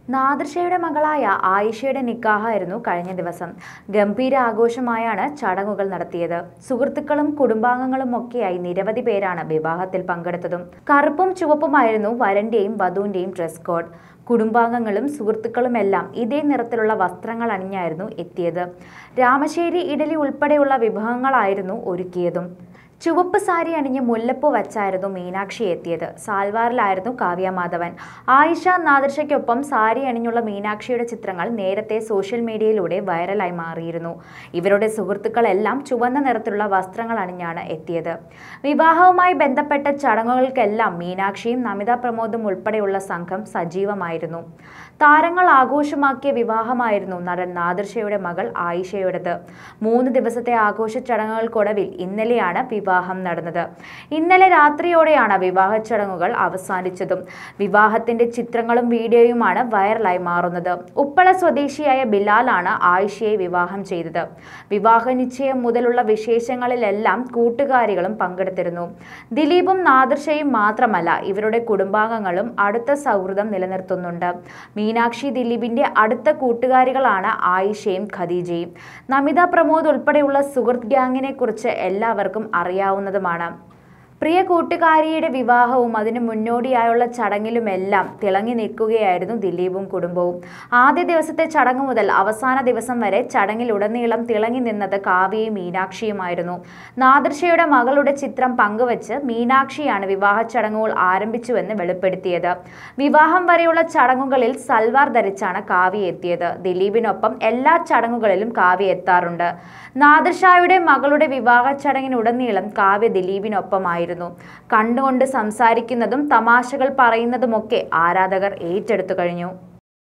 നാദിർഷയുടെ മകളായ ആയിഷയുടെ നിക്കാഹായിരുന്നു കഴിഞ്ഞ ദിവസം ഗംഭീര ആഘോഷമായാണ് ചടങ്ങുകൾ നടത്തിയത് സുഹൃത്തുക്കളും കുടുംബാംഗങ്ങളും ഒക്കെയായി നിരവധി പേരാണ് വിവാഹത്തിൽ പങ്കെടുത്തതും കറുപ്പും ചുവപ്പുമായിരുന്നു വരന്റെയും വധുവിന്റെയും ഡ്രസ് കോഡ് കുടുംബാംഗങ്ങളും സുഹൃത്തുക്കളുമെല്ലാം ഇതേ നിറത്തിലുള്ള വസ്ത്രങ്ങൾ അണിഞ്ഞായിരുന്നു എത്തിയത് രാമശ്ശേരി ഇഡലി ഉൾപ്പെടെയുള്ള വിഭവങ്ങളായിരുന്നു ഒരുക്കിയതും ചുവപ്പ് സാരി അണിഞ്ഞ് മുല്ലപ്പൂ വച്ചായിരുന്നു മീനാക്ഷി എത്തിയത് സാൽവാറിലായിരുന്നു കാവ്യ മാധവൻ ആയിഷ നാദിർഷയ്ക്കൊപ്പം സാരി അണിഞ്ഞുള്ള മീനാക്ഷിയുടെ ചിത്രങ്ങൾ നേരത്തെ സോഷ്യൽ മീഡിയയിലൂടെ വൈറലായി മാറിയിരുന്നു ഇവരുടെ സുഹൃത്തുക്കളെല്ലാം ചുവന്ന നിറത്തിലുള്ള വസ്ത്രങ്ങൾ അണിഞ്ഞാണ് എത്തിയത് വിവാഹവുമായി ബന്ധപ്പെട്ട ചടങ്ങുകൾക്കെല്ലാം മീനാക്ഷിയും നമിത പ്രമോദും ഉൾപ്പെടെയുള്ള സംഘം സജീവമായിരുന്നു താരങ്ങൾ ആഘോഷമാക്കിയ വിവാഹമായിരുന്നു നടൻ നാദിർഷയുടെ മകൾ ആയിഷയുടേത് മൂന്ന് ദിവസത്തെ ആഘോഷ ചടങ്ങുകൾക്കൊടുവിൽ ഇന്നലെയാണ് വിവാഹം നടന്നത് ഇന്നലെ രാത്രിയോടെയാണ് വിവാഹ ചടങ്ങുകൾ അവസാനിച്ചതും വിവാഹത്തിന്റെ ചിത്രങ്ങളും വീഡിയോയുമാണ് വൈറലായി മാറുന്നത് ഉപ്പള സ്വദേശിയായ ബിലാലാണ് ആയിഷയെ വിവാഹം ചെയ്തത് വിവാഹ നിശ്ചയം മുതലുള്ള വിശേഷങ്ങളിലെല്ലാം കൂട്ടുകാരികളും പങ്കെടുത്തിരുന്നു ദിലീപും നാദിർഷയും മാത്രമല്ല ഇവരുടെ കുടുംബാംഗങ്ങളും അടുത്ത സൗഹൃദം നിലനിർത്തുന്നുണ്ട് മീനാക്ഷി ദിലീപിന്റെ അടുത്ത കൂട്ടുകാരികളാണ് ആയിഷയും ഖദീജയും നമിത പ്രമോദ് ഉൾപ്പെടെയുള്ള സുഹൃത്ത് ഗ്യാങ്ങിനെ കുറിച്ച് എല്ലാവർക്കും അറിയാവുന്നതുമാണ് പ്രിയ കൂട്ടുകാരിയുടെ വിവാഹവും അതിനു മുന്നോടിയായുള്ള ചടങ്ങിലുമെല്ലാം തിളങ്ങി നിൽക്കുകയായിരുന്നു ദിലീപും കുടുംബവും ആദ്യ ദിവസത്തെ ചടങ്ങ് മുതൽ അവസാന ദിവസം വരെ ചടങ്ങിലുടനീളം തിളങ്ങി നിന്നത് കാവ്യയും മീനാക്ഷിയുമായിരുന്നു നാദർഷയുടെ മകളുടെ ചിത്രം പങ്കുവച്ച് മീനാക്ഷിയാണ് വിവാഹ ചടങ്ങുകൾ ആരംഭിച്ചുവെന്ന് വെളിപ്പെടുത്തിയത് വിവാഹം വരെയുള്ള ചടങ്ങുകളിൽ സൽവാർ ധരിച്ചാണ് കാവ്യ എത്തിയത് ദിലീപിനൊപ്പം എല്ലാ ചടങ്ങുകളിലും കാവ്യ എത്താറുണ്ട് നാദിർഷായുടെ മകളുടെ വിവാഹ ചടങ്ങിനുടനീളം കാവ്യ ദിലീപിനൊപ്പമായിരുന്നു കണ്ടുകൊണ്ട് സംസാരിക്കുന്നതും തമാശകൾ പറയുന്നതുമൊക്കെ ആരാധകർ ഏറ്റെടുത്തു കഴിഞ്ഞു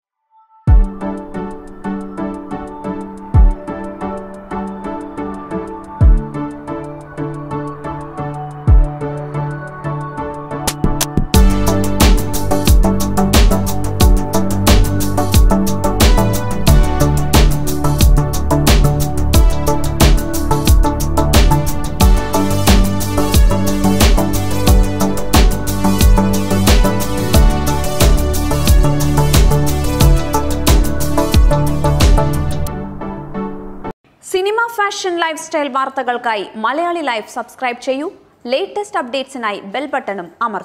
സിനിമ ഫാഷൻ ലൈഫ് സ്റ്റൈൽ വാർത്തകൾക്കായി മലയാളി ലൈഫ് സബ്സ്ക്രൈബ് ചെയ്യൂ ലേറ്റസ്റ്റ് അപ്ഡേറ്റ്സിനായി ബെൽ ബട്ടണും അമർത്തും